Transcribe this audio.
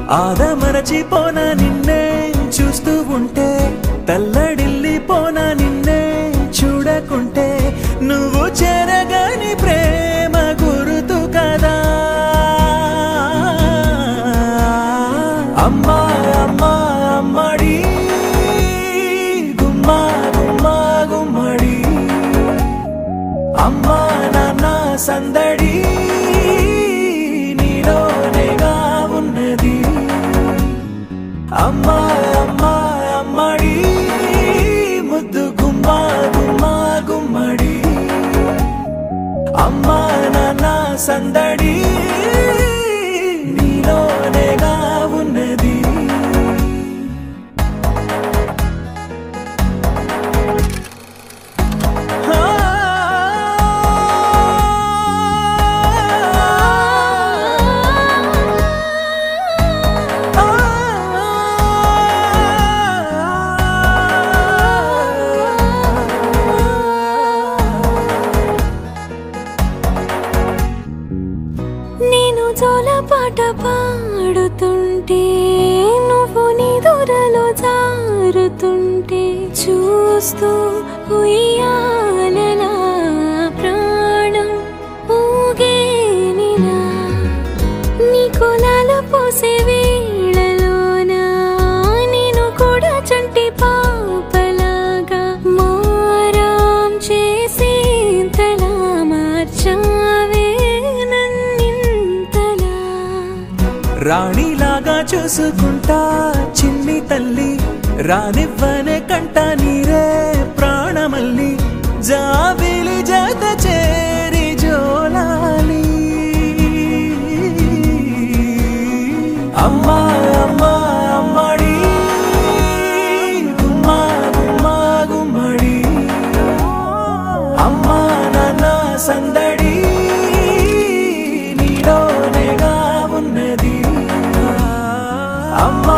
ఆదమరచిపోనా నిన్నే చూస్తూ ఉంటే తల్లడిల్లిపోనా నిన్నే చూడకుంటే నువ్వు చెరగని ప్రేమ గురుతు కదా అమ్మా అమ్మా అమ్మడి గుమ్మా గుమ్మా గుమ్మడి అమ్మా నాన్న సందడి నీలోనేగా ఉన్నది అమ్మా అమ్మా అమ్మడి ముద్దు గుమ్మా గుమ్మా గుమ్మడి అమ్మా నాన్న సందడి నీలోనేగా ఉన్నది నేను జోలపాట పాడుతుంటే నువ్వు నీ దూరలో జారుతుంటే చూస్తూ ఉయ్యాలలా ప్రాణం ఊగేనిలా నీ కులాల పోసే వేళలోన నేను కూడా చంటి పాపలాగా మారాం చేసేంతలా మార్చావే నన్నింతలా రాణిలాగా చూసుకుంటా చిన్ని తల్లి రానివ్వనే కంట నీరే ప్రాణమల్లి జాబిలి జత చేరి జోలాలి అమ్మా అమ్మా అమ్మడి గుమ్మా గుమ్మా గుమ్మడి అమ్మా నాన్న సందడి నీలోనేగా ఉన్నది అమ్మా